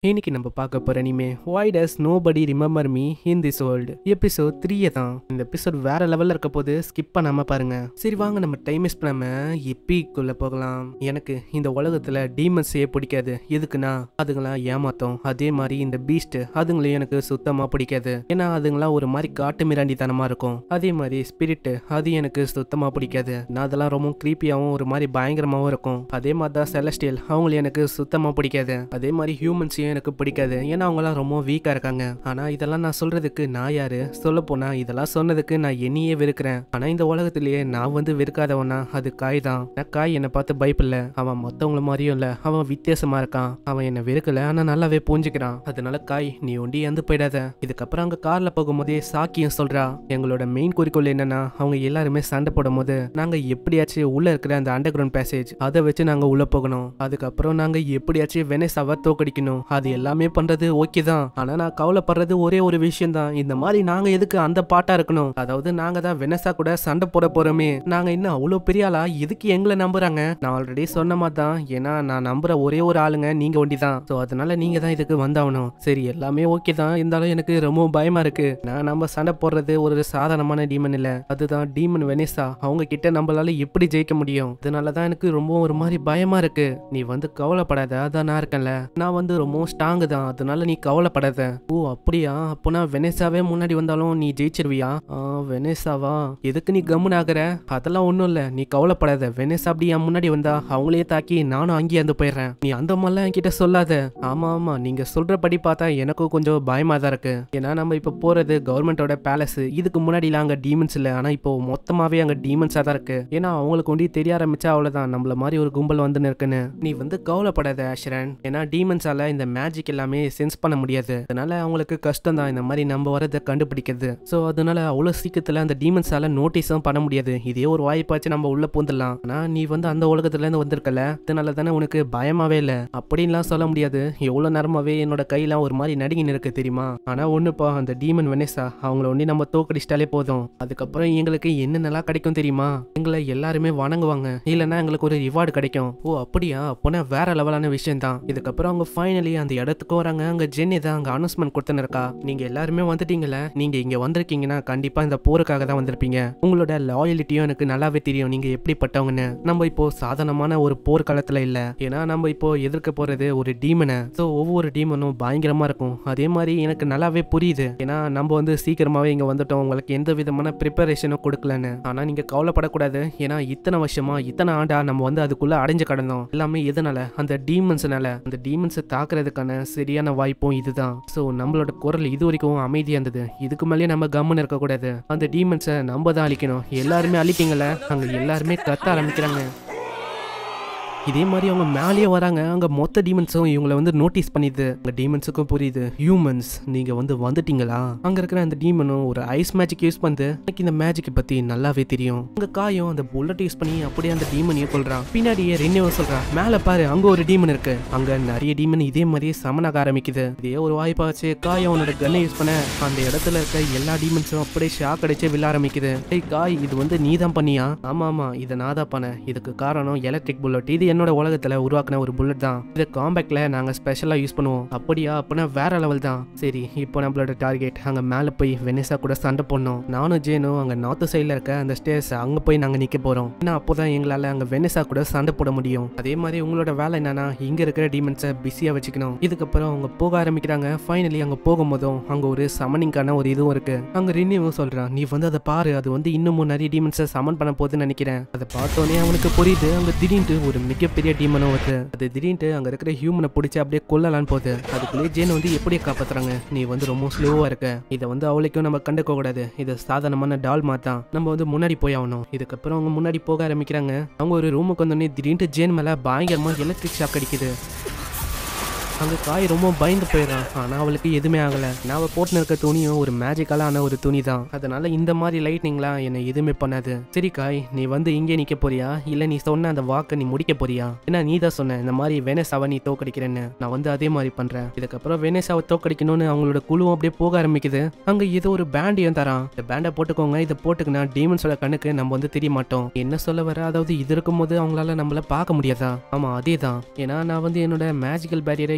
இன்னைக்கு நம்ம பார்க்க போற anime why does nobody remember me in this world episode த்ரீயே தான் இந்த எபிசோட் வேற லெவல்ல இருக்க போது ஸ்கிப் பண்ணாம பாருங்க சரி வாங்க நம்ம டைம் வேஸ்ட் பண்ணாம எப்பிக்குள்ள போகலாம் எனக்கு இந்த உலகத்துல டீமன்ஸே பிடிக்காது எதுக்குன்னா அதுங்களாம் ஏமாத்தம் அதே மாதிரி இந்த பீஸ்ட் அதுங்களையும் எனக்கு சுத்தமா பிடிக்காது ஏன்னா அதுங்களாம் ஒரு மாதிரி காட்டு மிராண்டித்தனமா இருக்கும் அதே மாதிரி ஸ்பிரிட் அது எனக்கு சுத்தமா பிடிக்காது நான் அதெல்லாம் ரொம்ப க்ரீப்பியாவும் ஒரு மாதிரி பயங்கரமாவும் இருக்கும் அதே மாதிரி தான் செலஸ்டியல் அவங்களை எனக்கு சுத்தமா பிடிக்காது அதே மாதிரி ஹியூமன்ஸையும் எனக்கு பிடிக்காது ஏன்னா அவங்களாம் ரொம்ப வீக்கா இருக்காங்க ஆனா இதெல்லாம் நான் சொல்றதுக்கு நான் யாரு சொல்ல போனா இதெல்லாம் சொன்னதுக்கு நான் என்னையே வெறுக்கிறேன் ஆனா இந்த உலகத்திலேயே நான் வந்து வெறுக்காதவனா அது காய் தான் நான் காய் என்னை பார்த்து பயப்பில்ல அவன் மத்தவங்கள மாதிரியும் இல்ல அவன் வித்தியாசமா இருக்கான் அவன் என்னை வெறுக்கல ஆனா நல்லாவே புரிஞ்சுக்கிறான் அதனால காய் நீ ஒண்டி இறந்து போயிடாத இதுக்கப்புறம் அங்க கார்ல போகும்போதே சாக்கியம் சொல்றா எங்களோட மெயின் குறிக்கோள் என்னன்னா அவங்க எல்லாருமே சண்டை போடும் போது நாங்க எப்படியாச்சும் உள்ள இருக்கிற அந்த அண்டர் கிரவுண்ட் பேசேஜ் அதை வச்சு நாங்க உள்ள போகணும் அதுக்கப்புறம் நாங்க எப்படியாச்சும் வெனேசாவை தோக்கடிக்கணும் அது எல்லாமே பண்றது ஓகே தான் ஆனா நான் கவலைப்படுறது ஒரே ஒரு விஷயம் தான் இந்த மாதிரி நாங்க எதுக்கு அந்த பாட்டா இருக்கணும் அதாவது நாங்க தான் வெனசா கூட சண்டை போட போறோமே நாங்க இன்னும் அவ்வளவு பெரிய ஆளா எதுக்கு எங்களை நம்புறாங்க நான் ஆல்ரெடி சொன்ன மாதிரி தான் ஏன்னா நான் நம்புற ஒரே ஒரு ஆளுங்க நீங்க ஒண்டி தான் ஸோ அதனால நீங்க தான் இதுக்கு வந்தாகணும் சரி எல்லாமே ஓகே தான் இருந்தாலும் எனக்கு ரொம்ப பயமா இருக்கு நான் நம்ம சண்டை போடுறது ஒரு சாதாரணமான டீமன் இல்ல அதுதான் டீமன் வெனிசா அவங்க கிட்ட நம்மளால எப்படி ஜெயிக்க முடியும் அதனால தான் எனக்கு ரொம்ப ஒரு மாதிரி பயமா இருக்கு நீ வந்து கவலைப்படாத அதான் நான் இருக்கேன்ல நான் வந்து ரொம்ப ஸ்ட்ராங்கு தான் அதனால நீ கவலைப்படாத ஓ அப்படியா அப்போனா வெனேசாவே முன்னாடி வந்தாலும் நீ ஜெயிச்சிருவியா ஆ வெனேசாவா எதுக்கு நீ கம்முன்னு ஆகுற அதெல்லாம் ஒன்றும் இல்லை நீ கவலைப்படாத வெனேசா அப்படி என் முன்னாடி வந்தா அவங்களே தாக்கி நானும் அங்கேயே இருந்து போயிடுறேன் நீ அந்த மாதிரிலாம் என்கிட்ட சொல்லாத ஆமா ஆமா நீங்க சொல்றபடி பார்த்தா எனக்கும் கொஞ்சம் பயமா தான் இருக்கு ஏன்னா நம்ம இப்போ போறது கவர்மெண்டோட பேலஸ் இதுக்கு முன்னாடிலாம் அங்கே டீமன்ஸ் இல்லை ஆனால் இப்போ மொத்தமாவே அங்கே டீமன்ஸாக தான் இருக்கு ஏன்னா அவங்களுக்கு ஒண்டி தெரிய ஆரம்பிச்சா அவ்வளோதான் நம்மள மாதிரி ஒரு கும்பல் வந்துன்னு இருக்குன்னு நீ வந்து கவலைப்படாத ஆஷரன் ஏன்னா டீமன்ஸால இந்த மேஜிக் எல்லாமே சென்ஸ் பண்ண முடியாது அதனால அவங்களுக்கு கஷ்டம் தான் இந்த மாதிரி நம்ம வரதை கண்டுபிடிக்கிறது ஸோ அதனால அவ்வளோ சீக்கிரத்தில் அந்த டீமன்ஸால நோட்டீஸும் பண்ண முடியாது இதே ஒரு வாய்ப்பாச்சு நம்ம உள்ள பூந்துடலாம் ஆனால் நீ வந்து அந்த உலகத்துல இருந்து வந்திருக்கல அதனால தானே உனக்கு பயமாவே இல்லை அப்படின்லாம் சொல்ல முடியாது எவ்வளோ நேரமாவே என்னோட கையெல்லாம் ஒரு மாதிரி நடுங்கின்னு இருக்கு தெரியுமா ஆனால் ஒன்றுப்பா அந்த டீமன் வெனேசா அவங்கள ஒண்டி நம்ம தோக்கடிச்சிட்டாலே போதும் அதுக்கப்புறம் எங்களுக்கு என்னென்னலாம் கிடைக்கும் தெரியுமா எங்களை எல்லாருமே வணங்குவாங்க இல்லைன்னா எங்களுக்கு ஒரு ரிவார்டு கிடைக்கும் ஓ அப்படியா அப்போனா வேற லெவலான விஷயம் தான் இதுக்கப்புறம் அவங்க ஃபைனலி அந்த இடத்துக்கு வராங்க அங்க ஜென்னி தான் அங்க அனௌன்ஸ்மெண்ட் கொடுத்துன்னு இருக்கா நீங்க எல்லாருமே வந்துட்டீங்களே நீங்க இங்க வந்திருக்கீங்கன்னா கண்டிப்பா இந்த போருக்காக தான் வந்திருப்பீங்க உங்களோட லாயலிட்டியும் எனக்கு நல்லாவே தெரியும் நீங்க எப்படிப்பட்டவங்கன்னு நம்ம இப்போ சாதாரணமான ஒரு போர்க்காலத்துல இல்ல ஏன்னா நம்ம இப்போ எதிர்க்க போறது ஒரு டீமனை ஸோ ஒவ்வொரு டீமனும் பயங்கரமா இருக்கும் அதே மாதிரி எனக்கு நல்லாவே புரியுது ஏன்னா நம்ம வந்து சீக்கிரமாவே இங்க வந்துட்டோம் உங்களுக்கு எந்த விதமான ப்ரிப்பரேஷனும் கொடுக்கலன்னு ஆனா நீங்க கவலைப்படக்கூடாது ஏன்னா இத்தனை வருஷமா இத்தனை ஆண்டா நம்ம வந்து அதுக்குள்ள அடைஞ்சு கடந்தோம் எல்லாமே எதனால அந்த டீமன்ஸ்னால அந்த டீமன்ஸை தாக்குறதுக்கான சரியான வாய்ப்பும் இதுதான் ஸோ நம்மளோட குரல் இது வரைக்கும் அமைதியா இருந்தது இதுக்கு மேலேயே நம்ம கம்முன்னு இருக்கக்கூடாது அந்த டீமன்ஸை நம்ம தான் அழிக்கணும் எல்லாருமே அழிப்பீங்கள அங்க எல்லாருமே கத்த ஆரம்பிக்கிறாங்க இதே மாதிரி அவங்க மேலேயே வராங்க அங்க மொத்த டீமன்ஸும் இவங்களை வந்து நோட்டீஸ் பண்ணிது அங்க டீமன்ஸுக்கும் புரியுது ஹியூமன்ஸ் நீங்க வந்து வந்துட்டீங்களா அங்க இருக்கிற அந்த டீமனும் ஒரு ஐஸ் மேஜிக் யூஸ் பண்ணி எனக்கு இந்த மேஜிக் பத்தி நல்லாவே தெரியும் அங்க காயும் அந்த புல்லட் யூஸ் பண்ணி அப்படியே அந்த டீமனையும் கொள்றான் பின்னாடியே ரென்னேவோ சொல்றான் மேல பாரு அங்க ஒரு டீமன் இருக்கு அங்க நிறைய டீமன் இதே மாதிரியே சமனாக ஆரம்பிக்குது இதே ஒரு வாய்ப்பாச்சு காயம் அவனோட கன்னை யூஸ் பண்ண அந்த இடத்துல இருக்க எல்லா டீமன்ஸும் அப்படியே ஷாக் அடிச்சு விழ ஆரம்பிக்குது ஏய் காய் இது வந்து நீ தான் பண்ணியா ஆமா ஆமா இதை நான் தான் பண்ணேன் இதுக்கு காரணம் எலக்ட்ரிக் புல்லட் இது என்னோட உலகத்துல உருவாக்குன ஒரு புல்லட் தான் இது காம்பேக்ட்ல நாங்க ஸ்பெஷலா யூஸ் பண்ணுவோம் அப்படியா அப்படின்னா வேற லெவல் தான் சரி இப்போ நம்மளோட டார்கெட் அங்க மேல போய் வெனிசா கூட சண்டை போடணும் நானும் ஜேனும் அங்க நார்த் சைட்ல இருக்க அந்த ஸ்டேஸ் அங்க போய் நாங்க நிக்க போறோம் ஏன்னா அப்போதான் எங்களால அங்க வெனிசா கூட சண்டை போட முடியும் அதே மாதிரி உங்களோட வேலை என்னன்னா இங்க இருக்கிற டீமன்ஸை பிஸியா வச்சுக்கணும் இதுக்கப்புறம் அவங்க போக ஆரம்பிக்கிறாங்க ஃபைனலி அங்க போகும்போதும் அங்க ஒரு சமனிங்கான ஒரு இதுவும் இருக்கு அங்க ரினியும் சொல்றான் நீ வந்து அதை பாரு அது வந்து இன்னமும் நிறைய டீமன்ஸை சமன் பண்ண போகுதுன்னு நினைக்கிறேன் அதை பார்த்தோன்னே அவனுக்கு புரியுது அங்க திடீர்னு ஒரு மிகப்பெரிய டீமனும் வருது அது திடீர்னு அங்க இருக்கிற ஹியூமனை பிடிச்சி அப்படியே கொல்லலான்னு போகுது அதுக்குள்ளேயே ஜேன் வந்து எப்படியே காப்பாத்துறாங்க நீ வந்து ரொம்ப ஸ்லோவா இருக்க இதை வந்து அவளுக்கும் நம்ம கண்டுக்க கூடாது இது சாதாரணமான டால் தான் நம்ம வந்து முன்னாடி போய் ஆகணும் இதுக்கப்புறம் அவங்க முன்னாடி போக ஆரம்பிக்கிறாங்க அவங்க ஒரு ரூமுக்கு வந்தோடனே திடீர்னு ஜேன் மேல பயங்கரமா எலக்ட்ரிக் ஷாக் அடிக்குது அங்கே காய் ரொம்ப பயந்து போயிடறான் ஆனால் அவளுக்கு எதுவுமே ஆகலை நான் அவள் போட்டுன்னு இருக்க துணியும் ஒரு மேஜிக்கலான ஒரு துணி தான் அதனால இந்த மாதிரி லைட்னிங்லாம் என்னை எதுவுமே பண்ணாது சரி காய் நீ வந்து இங்கே நிற்க போறியா இல்லை நீ சொன்ன அந்த வாக்கை நீ முடிக்க போறியா ஏன்னா நீ தான் சொன்ன இந்த மாதிரி வெனஸாவை நீ தோக்கடிக்கிறேன்னு நான் வந்து அதே மாதிரி பண்ணுறேன் இதுக்கப்புறம் வெனஸாவை தோக்கடிக்கணும்னு அவங்களோட குழுவும் அப்படியே போக ஆரம்பிக்குது அங்கே ஏதோ ஒரு பேண்டையும் தரான் இந்த பேண்டை போட்டுக்கோங்க இதை போட்டுக்கினா டீமன்ஸோட கண்ணுக்கு நம்ம வந்து தெரிய மாட்டோம் என்ன சொல்ல வர அதாவது இது இருக்கும்போது அவங்களால நம்மள பார்க்க முடியாதா ஆமா அதே தான் ஏன்னா நான் வந்து என்னோட மேஜிக்கல் பேரியரை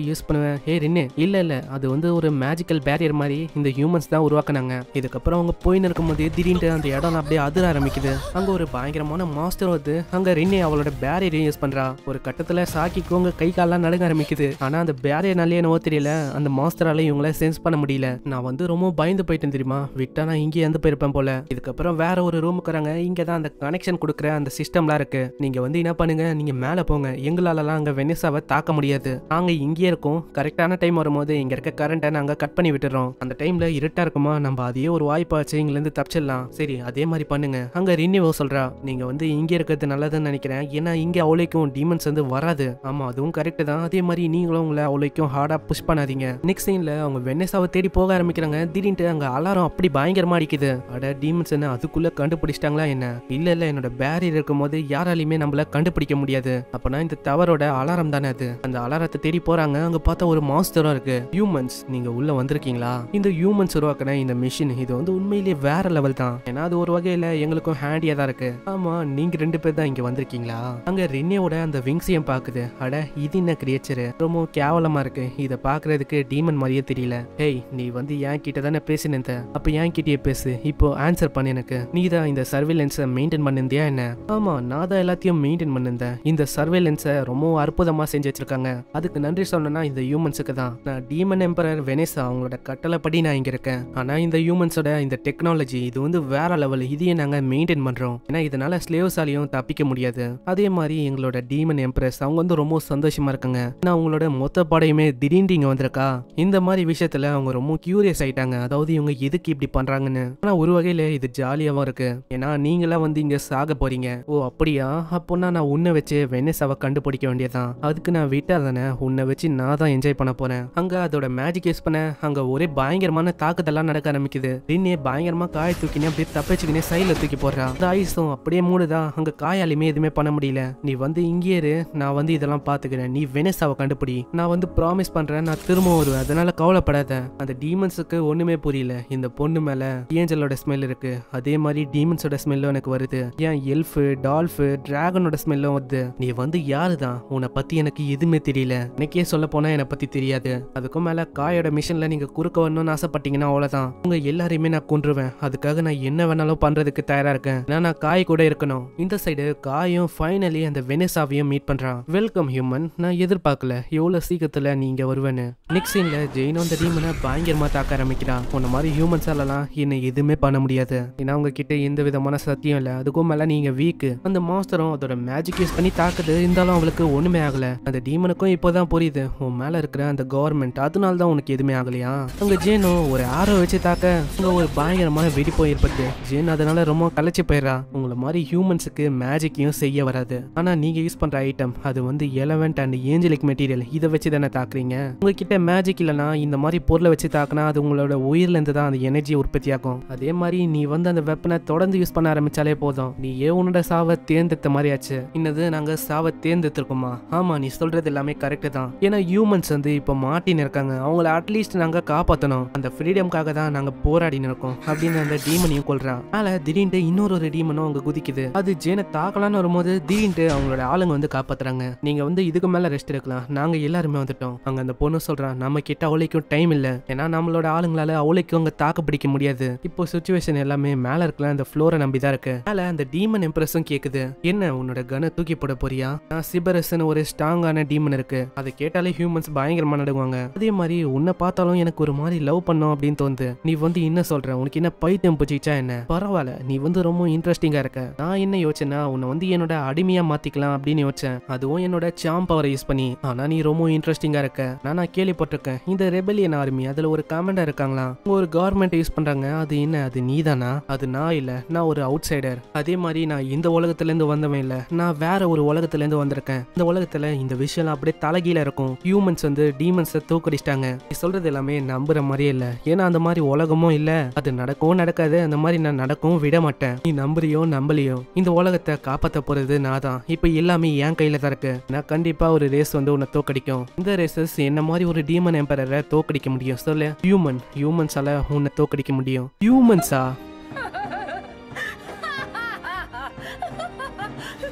யூஸ் பண்ணுவேன் ஏ ரின்னு இல்ல இல்ல அது வந்து ஒரு மேஜிக்கல் பேரியர் மாதிரி இந்த ஹியூமன்ஸ் தான் உருவாக்குனாங்க இதுக்கப்புறம் அவங்க போயின்னு இருக்கும்போது திடீர்னு அந்த இடம் அப்படியே அதிர ஆரம்பிக்குது அங்க ஒரு பயங்கரமான மாஸ்டர் வந்து அங்க ரின்னே அவளோட பேரியரையும் யூஸ் பண்றா ஒரு கட்டத்துல சாக்கிக்கு உங்க கை கால்லாம் நடுங்க ஆரம்பிக்குது ஆனா அந்த பேரியர்னாலே என்னவோ தெரியல அந்த மாஸ்டரால இவங்கள சென்ஸ் பண்ண முடியல நான் வந்து ரொம்ப பயந்து போயிட்டேன் தெரியுமா விட்டா நான் இங்கே இருந்து போயிருப்பேன் போல இதுக்கப்புறம் வேற ஒரு ரூமுக்கு வராங்க இங்க தான் அந்த கனெக்ஷன் கொடுக்குற அந்த சிஸ்டம்லாம் இருக்கு நீங்க வந்து என்ன பண்ணுங்க நீங்க மேல போங்க எங்களாலலாம் அங்க வெனிசாவை தாக்க முடியாது நாங்க இங்கேயே இருக்கோம் கரெக்டான டைம் வரும்போது இங்க இருக்க கரண்ட்டை நாங்க கட் பண்ணி விட்டுறோம் அந்த டைம்ல இருட்டா இருக்குமா நம்ம அதையே ஒரு வாய்ப்பாச்சு இங்க இருந்து தப்பிச்சிடலாம் சரி அதே மாதிரி பண்ணுங்க அங்க ரினிவோ சொல்றா நீங்க வந்து இங்க இருக்கிறது நல்லதுன்னு நினைக்கிறேன் ஏன்னா இங்க அவ்வளோக்கும் டீமன்ஸ் வந்து வராது ஆமா அதுவும் கரெக்ட் தான் அதே மாதிரி நீங்களும் உங்களை அவ்வளோக்கும் ஹார்டா புஷ் பண்ணாதீங்க நெக்ஸ்ட் சீன்ல அவங்க வெனசாவை தேடி போக ஆரம்பிக்கிறாங்க திடீர்னு அங்க அலாரம் அப்படி பயங்கரமா அடிக்குது அட டீமன்ஸ் என்ன அதுக்குள்ள கண்டுபிடிச்சிட்டாங்களா என்ன இல்ல இல்ல என்னோட பேரியர் இருக்கும்போது யாராலையுமே நம்மள கண்டுபிடிக்க முடியாது அப்பனா இந்த டவரோட அலாரம் தானே அது அந்த அலாரத்தை தேடி போறாங்க அங்க பார்த்தா ஒரு மாஸ்டரும் இருக்கு ஹியூமன்ஸ் நீங்க உள்ள வந்திருக்கீங்களா இந்த ஹியூமன்ஸ் உருவாக்கின இந்த மிஷின் இது வந்து உண்மையிலேயே வேற லெவல் தான் ஏன்னா அது ஒரு வகையில எங்களுக்கும் ஹேண்டியா தான் இருக்கு ஆமா நீங்க ரெண்டு பேர் தான் இங்க வந்திருக்கீங்களா அங்க ரின்னியோட அந்த விங்ஸையும் பாக்குது அட இது என்ன கிரியேச்சர் ரொம்ப கேவலமா இருக்கு இத பாக்குறதுக்கு டீமன் மாதிரியே தெரியல ஹேய் நீ வந்து என் கிட்ட தானே பேசினேன் அப்ப என் கிட்டயே பேசு இப்போ ஆன்சர் பண்ணு எனக்கு நீ தான் இந்த சர்வேலன்ஸை மெயின்டைன் பண்ணிருந்தியா என்ன ஆமா நான் தான் எல்லாத்தையும் மெயின்டைன் பண்ணிருந்தேன் இந்த சர்வேலன்ஸை ரொம்ப அற்புதமா செஞ்சு வச்சிருக்காங்க அதுக்கு நன்றி சொல்லணும்னா இந்த ஹியூமன்ஸுக்கு தான் நான் டீமன் எம்பரர் வெனிசா அவங்களோட கட்டளைப்படி நான் இங்க இருக்கேன் ஆனா இந்த ஹியூமன்ஸோட இந்த டெக்னாலஜி இது வந்து வேற லெவல் இதையும் நாங்க மெயின்டைன் பண்றோம் ஏன்னா இதனால ஸ்லேவ்ஸாலையும் தப்பிக்க முடியாது அதே மாதிரி எங்களோட டீமன் எம்பரஸ் அவங்க வந்து ரொம்ப சந்தோஷமா இருக்காங்க நான் அவங்களோட மொத்த படையுமே திடீர்னு இங்க வந்திருக்கா இந்த மாதிரி விஷயத்துல அவங்க ரொம்ப கியூரியஸ் ஆயிட்டாங்க அதாவது இவங்க எதுக்கு இப்படி பண்றாங்கன்னு ஆனா ஒரு வகையில இது ஜாலியாவும் இருக்கு ஏன்னா நீங்களா வந்து இங்க சாக போறீங்க ஓ அப்படியா அப்போனா நான் உன்னை வச்சு வெனிசாவை கண்டுபிடிக்க வேண்டியதான் அதுக்கு நான் விட்டா தானே உன்னை வச்சு நான் தான் என்ஜாய் பண்ண போறேன் அங்க அதோட மேஜிக் யூஸ் பண்ண அங்க ஒரே பயங்கரமான தாக்குதெல்லாம் நடக்க ஆரம்பிக்குது ரின்னே பயங்கரமா காய தூக்கினே அப்படியே தப்பிச்சுக்கினே சைல தூக்கி போடுறா அந்த ஐஸும் அப்படியே மூடுதா அங்க காயாலுமே எதுவுமே பண்ண முடியல நீ வந்து இங்கே இரு நான் வந்து இதெல்லாம் பாத்துக்கிறேன் நீ வெனிசாவை கண்டுபிடி நான் வந்து ப்ராமிஸ் பண்றேன் நான் திரும்ப வருவேன் அதனால கவலைப்படாத அந்த டீமன்ஸுக்கு ஒண்ணுமே புரியல இந்த பொண்ணு மேல ஏஞ்சலோட ஸ்மெல் இருக்கு அதே மாதிரி டீமன்ஸோட ஸ்மெல்லும் எனக்கு வருது ஏன் எல்ஃபு டால்ஃபு டிராகனோட ஸ்மெல்லும் வருது நீ வந்து யாரு தான் உன்னை பத்தி எனக்கு எதுவுமே தெரியல எனக்கே சொல்ல போனா என்னை பத்தி தெரியாது அதுக்கும் மேல காயோட மிஷின்ல நீங்க குறுக்க வரணும்னு ஆசைப்பட்டீங்கன்னா அவ்வளவுதான் உங்க எல்லாரையுமே நான் கொன்றுவேன் அதுக்காக நான் என்ன வேணாலும் பண்றதுக்கு தயாரா இருக்கேன் ஏன்னா நான் காய் கூட இருக்கணும் இந்த சைடு காயும் ஃபைனலி அந்த வெனிசாவையும் மீட் பண்றான் வெல்கம் ஹியூமன் நான் எதிர்பார்க்கல எவ்வளவு சீக்கிரத்துல நீங்க வருவேன்னு நெக்ஸ்ட் சீன்ல ஜெயினும் அந்த டீமனை பயங்கரமா தாக்க ஆரம்பிக்கிறான் உன்ன மாதிரி ஹியூமன்ஸாலலாம் என்னை எதுவுமே பண்ண முடியாது ஏன்னா உங்க கிட்ட எந்த விதமான சத்தியம் இல்ல அதுக்கும் மேல நீங்க வீக் அந்த மாஸ்டரும் அதோட மேஜிக் யூஸ் பண்ணி தாக்குது இருந்தாலும் அவங்களுக்கு ஒண்ணுமே ஆகல அந்த டீமனுக்கும் இப்போதான் புரியுது உன் மேல இருக்கிற அந்த கவர்மெண்ட் அதனால தான் உனக்கு எதுவுமே ஆகலையா அங்க ஜேனும் ஒரு ஆரோ வச்சு தாக்க அங்க ஒரு பயங்கரமான வெடிப்போம் ஏற்படுது ஜேன் அதனால ரொம்ப கலைச்சு போயிடுறா உங்களை மாதிரி ஹியூமன்ஸுக்கு மேஜிக்கையும் செய்ய வராது ஆனா நீங்க யூஸ் பண்ற ஐட்டம் அது வந்து எலவென்ட் அண்ட் ஏஞ்சலிக் மெட்டீரியல் இதை வச்சு தானே தாக்குறீங்க உங்ககிட்ட மேஜிக் இல்லைனா இந்த மாதிரி பொருளை வச்சு தாக்குனா அது உங்களோட உயிர்ல இருந்து தான் அந்த எனர்ஜி உற்பத்தி ஆகும் அதே மாதிரி நீ வந்து அந்த வெப்பனை தொடர்ந்து யூஸ் பண்ண ஆரம்பிச்சாலே போதும் நீ ஏன் உன்னோட சாவை தேர்ந்தெடுத்த மாதிரி ஆச்சு இன்னது நாங்க சாவை தேர்ந்தெடுத்திருக்கோமா ஆமா நீ சொல்றது எல்லாமே கரெக்ட் தான் ஏன்னா ஹியூமன்ஸ் வந்து இப்போ மாட்டின்னு இருக்காங்க அவங்கள அட்லீஸ்ட் நாங்க காப்பாத்தணும் அந்த ஃப்ரீடம்காக தான் நாங்க போராடின்னு இருக்கோம் அப்படின்னு அந்த டீமனையும் கொள்றான் அதனால திடீர்னு இன்னொரு ஒரு டீமனும் அங்க குதிக்குது அது ஜேனை தாக்கலான்னு வரும்போது திடீர்னு அவங்களோட ஆளுங்க வந்து காப்பாத்துறாங்க நீங்க வந்து இதுக்கு மேல ரெஸ்ட் எடுக்கலாம் நாங்க எல்லாருமே வந்துட்டோம் அங்க அந்த பொண்ணு சொல்றான் நம்ம கிட்ட அவளைக்கும் டைம் இல்ல ஏன்னா நம்மளோட ஆளுங்களால அவளைக்கும் அங்க தாக்கு பிடிக்க முடியாது இப்போ சுச்சுவேஷன் எல்லாமே மேல இருக்கலாம் அந்த ஃப்ளோரை நம்பி தான் இருக்கு மேல அந்த டீமன் எம்ப்ரஸும் கேக்குது என்ன உன்னோட கனை தூக்கி போட போறியா நான் சிபரஸ்னு ஒரு ஸ்ட்ராங்கான டீமன் இருக்கு அதை கேட்டாலே ஹியூமன்ஸ் பயங்கரமா நடுவாங்க அதே மாதிரி உன்னை பார்த்தாலும் எனக்கு ஒரு மாதிரி லவ் பண்ணோம் அப்படின்னு தோணுது நீ வந்து என்ன சொல்ற உனக்கு என்ன பைத்தியம் பிடிச்சிச்சா என்ன பரவாயில்ல நீ வந்து ரொம்ப இன்ட்ரெஸ்டிங்கா இருக்க நான் என்ன யோசிச்சேன்னா உன்னை வந்து என்னோட அடிமையா மாத்திக்கலாம் அப்படின்னு யோசிச்சேன் அதுவும் என்னோட சாம் பவரை யூஸ் பண்ணி ஆனா நீ ரொம்ப இன்ட்ரெஸ்டிங்கா இருக்க நான் நான் கேள்விப்பட்டிருக்கேன் இந்த ரெபலியன் ஆர்மி அதுல ஒரு கமாண்டா இருக்காங்களா உங்க ஒரு கவர்மெண்ட் யூஸ் பண்றாங்க அது என்ன அது நீதானா அது நான் இல்ல நான் ஒரு அவுட் சைடர் அதே மாதிரி நான் இந்த உலகத்துல இருந்து வந்தவன் இல்ல நான் வேற ஒரு உலகத்துல இருந்து வந்திருக்கேன் இந்த உலகத்துல இந்த விஷயம் அப்படியே தலைகீழ இருக்கும் ஹியூமன்ஸ் வந்து டீமன்ஸை தூக்கடிச்சிட்டாங்க நீ சொல்றது எல்லாமே நம்புற மாதிரியே இல்ல ஏன்னா அந்த மாதிரி உலகமும் இல்ல அது நடக்கவும் நடக்காது அந்த மாதிரி நான் நடக்கவும் விட மாட்டேன் நீ நம்புறியோ நம்பலையோ இந்த உலகத்தை காப்பாத்த போறது நான் தான் இப்ப எல்லாமே என் கையில தான் இருக்கு நான் கண்டிப்பா ஒரு ரேஸ் வந்து உன்னை தோக்கடிக்கும் இந்த ரேசஸ் என்ன மாதிரி ஒரு டீமன் எம்பரரை தோக்கடிக்க முடியும் சொல்லு ஹியூமன் ஹியூமன்ஸால உன்னை தோக்கடிக்க முடியும் ஹியூமன்ஸா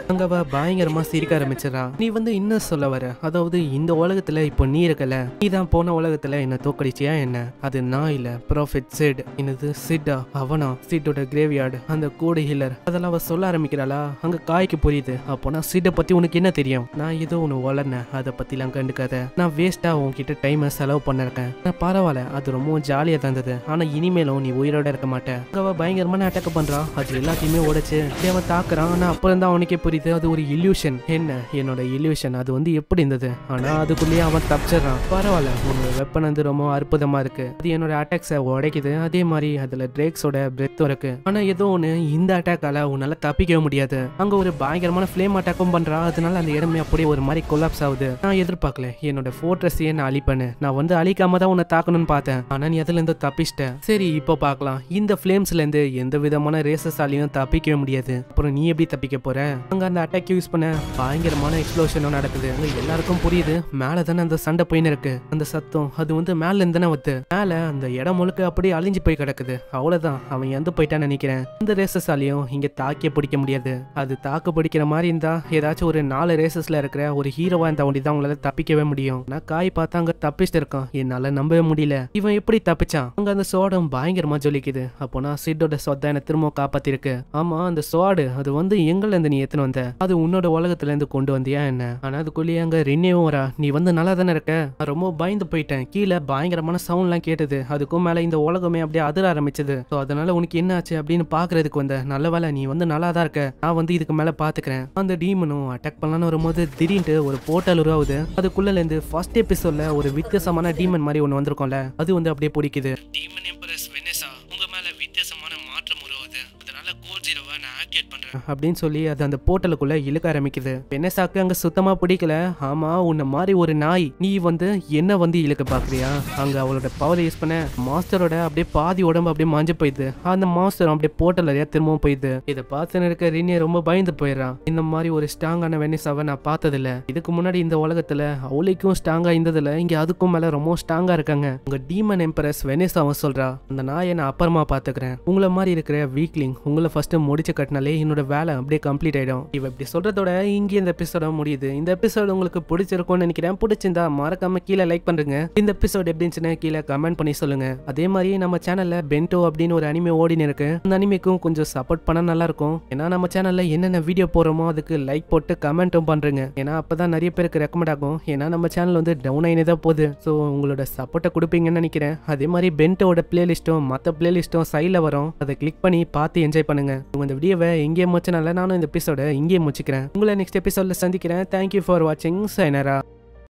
அங்க அவ பயங்கரமா சிரிக்க ஆரம்பிச்சிடறா நீ வந்து என்ன சொல்ல வர அதாவது இந்த உலகத்துல இப்போ நீ இருக்கல நீ தான் போன உலகத்துல என்ன தோக்கடிச்சியா என்ன அது நான் இல்ல ப்ராஃபிட் சிட் என்னது சிட்டா அவனா சிட்டோட கிரேவியார்டு அந்த கூடு ஹீலர் அதெல்லாம் அவ சொல்ல ஆரம்பிக்கிறாளா அங்க காய்க்கு புரியுது அப்போனா சிட்டை பத்தி உனக்கு என்ன தெரியும் நான் ஏதோ ஒன்று வளர்னேன் அதை பத்திலாம் கண்டுக்காத நான் வேஸ்டா உன்கிட்ட டைமை செலவு பண்ணிருக்கேன் நான் பரவாயில்ல அது ரொம்ப ஜாலியா தந்தது ஆனா இனிமேலும் நீ உயிரோட இருக்க மாட்டேன் அங்க அவ பயங்கரமான அட்டாக் பண்றா அது எல்லாத்தையுமே உடைச்சு அப்படியே அவன் தாக்குறான் ஆனா அப்புறம் தான் அவனுக்கே புரியுது அது ஒரு இல்யூஷன் என்ன என்னோட இல்யூஷன் அது வந்து எப்படி இருந்தது ஆனா அதுக்குள்ளேயே அவன் தப்பிச்சிடுறான் பரவாயில்ல உன்னோட வெப்பன் வந்து ரொம்ப அற்புதமா இருக்கு அது என்னோட அட்டாக்ஸை உடைக்குது அதே மாதிரி அதுல ட்ரேக்ஸோட பிரெத்தும் இருக்கு ஆனா ஏதோ ஒன்று இந்த அட்டாக்கால உன்னால தப்பிக்கவே முடியாது அங்க ஒரு பயங்கரமான ஃப்ளேம் அட்டாக்கும் பண்றா அதனால அந்த இடமே அப்படியே ஒரு மாதிரி கொலாப்ஸ் ஆகுது நான் எதிர்பார்க்கல என்னோட ஃபோர்ட்ரஸையே நான் அழிப்பேன்னு நான் வந்து அழிக்காம தான் உன்னை தாக்கணும்னு பார்த்தேன் ஆனா நீ அதுல இருந்து தப்பிச்சிட்ட சரி இப்போ பார்க்கலாம் இந்த ஃப்ளேம்ஸ்ல இருந்து எந்த விதமான ரேசஸாலையும் தப்பிக்கவே முடியாது அப்புறம் நீ எப்படி தப்பிக்க போற அங்க அந்த அட்டாக் யூஸ் பண்ண பயங்கரமான எக்ஸ்ப்ளோஷனும் நடக்குது அங்க எல்லாருக்கும் புரியுது மேல தானே அந்த சண்டை போயின்னு இருக்கு அந்த சத்தம் அது வந்து மேல இருந்து தானே வருது மேல அந்த இடம் முழுக்க அப்படியே அழிஞ்சு போய் கிடக்குது அவ்வளவுதான் அவன் எந்த போயிட்டான்னு நினைக்கிறேன் இந்த ரேசஸாலையும் இங்க தாக்கிய பிடிக்க முடியாது அது தாக்கு பிடிக்கிற மாதிரி இருந்தா ஏதாச்சும் ஒரு நாலு ரேசஸ்ல இருக்கிற ஒரு ஹீரோவா இருந்தா ஒண்டி தான் உங்களால தப்பிக்கவே முடியும் நான் காய் பார்த்தா அங்க தப்பிச்சுட்டு இருக்கான் என்னால நம்பவே முடியல இவன் எப்படி தப்பிச்சான் அங்க அந்த சோடம் பயங்கரமா ஜொலிக்குது அப்போனா சிட்டோட சொத்தை என்ன திரும்ப காப்பாத்திருக்கு ஆமா அந்த சோடு அது வந்து எங்கல இருந்து நீ எத்தனை வந்த அது உன்னோட உலகத்துல இருந்து கொண்டு வந்தியா என்ன ஆனா அதுக்குள்ளேயே அங்க ரின்னேவும் வரா நீ வந்து நல்லா தானே இருக்க நான் ரொம்ப பயந்து போயிட்டேன் கீழே பயங்கரமான சவுண்ட்லாம் கேட்டது அதுக்கும் மேல இந்த உலகமே அப்படியே அதிர ஆரம்பிச்சது ஸோ அதனால உனக்கு என்ன ஆச்சு அப்படின்னு பாக்குறதுக்கு வந்த நல்ல வேலை நீ வந்து நல்லா தான் இருக்க நான் வந்து இதுக்கு மேல பாத்துக்கிறேன் அந்த டீமனும் அட்டாக் பண்ணலான்னு வரும்போது திடீர்னு ஒரு போர்ட்டல் உருவாகுது அதுக்குள்ள இருந்து ஃபர்ஸ்ட் எபிசோட்ல ஒரு வித்தியாசமான டீமன் மாதிரி ஒன்று வந்திருக்கும்ல அது வந்து அப்படியே பிடிக்குது டீமன் எம்பரஸ் வெனேசா உங்க மேல வித்தியாசமான மாற்றம் உருவாகுது அதனால கோல் ஜீரோவை நான் ஆக்டிவேட் பண்றேன் அப்படின்னு சொல்லி அது அந்த போர்ட்டலுக்குள்ள இழுக்க ஆரம்பிக்குது வெனேசாக்கு அங்க சுத்தமா பிடிக்கல ஆமா உன்ன மாதிரி ஒரு நாய் நீ வந்து என்ன வந்து இழுக்க பாக்குறியா அங்க அவளோட பவர் யூஸ் பண்ண மாஸ்டரோட அப்படியே பாதி உடம்பு அப்படியே மாஞ்சு போயிடுது அந்த மாஸ்டர் அப்படியே போர்ட்டல் வழியா திரும்பவும் போயிடுது இதை பார்த்து இருக்க ரினிய ரொம்ப பயந்து போயிடுறான் இந்த மாதிரி ஒரு ஸ்ட்ராங்கான வெனிசாவை நான் பார்த்ததில்ல இதுக்கு முன்னாடி இந்த உலகத்துல அவளுக்கும் ஸ்ட்ராங்கா இருந்ததில்ல இங்க அதுக்கும் மேல ரொம்ப ஸ்ட்ராங்கா இருக்காங்க உங்க டீமன் எம்பரஸ் வெனிசாவும் சொல்றா அந்த நாயை நான் அப்புறமா பாத்துக்கிறேன் உங்களை மாதிரி இருக்கிற வீக்லிங் உங்களை ஃபர்ஸ்ட் முடிச்சு கட்டினாலே என்னோட வேலை அப்படியே கம்ப்ளீட் ஆயிடும் இவ இப்படி சொல்றதோட இங்கே இந்த எபிசோட முடியுது இந்த எபிசோடு உங்களுக்கு பிடிச்சிருக்கும்னு நினைக்கிறேன் பிடிச்சிருந்தா மறக்காம கீழே லைக் பண்ணுங்க இந்த எபிசோட் எப்படி இருந்துச்சுன்னு கீழே கமெண்ட் பண்ணி சொல்லுங்க அதே மாதிரி நம்ம சேனல்ல பென்டோ அப்படின்னு ஒரு அனிமே ஓடின்னு இருக்கு அந்த அனிமேக்கும் கொஞ்சம் சப்போர்ட் பண்ணா நல்லா இருக்கும் ஏன்னா நம்ம சேனல்ல என்னென்ன வீடியோ போறோமோ அதுக்கு லைக் போட்டு கமெண்ட்டும் பண்றீங்க ஏன்னா அப்பதான் நிறைய பேருக்கு ரெக்கமெண்ட் ஆகும் ஏன்னா நம்ம சேனல் வந்து டவுன் ஆயினே தான் போகுது ஸோ உங்களோட சப்போர்ட்டை கொடுப்பீங்கன்னு நினைக்கிறேன் அதே மாதிரி பென்டோட பிளேலிஸ்ட்டும் மற்ற பிளேலிஸ்ட்டும் சைடில் வரும் அதை கிளிக் பண்ணி பார்த்து என்ஜாய் பண்ணுங்க உங்க இந்த வீடியோவை எங்கேயே முடிச்சனால நானும் இந்த எபிசோட இங்கேயே முடிச்சுக்கிறேன் உங்களை நெக்ஸ்ட் எபிசோட்ல சந்திக்கிறேன் தேங்க்யூ ஃபார் வாட்சிங் சைனரா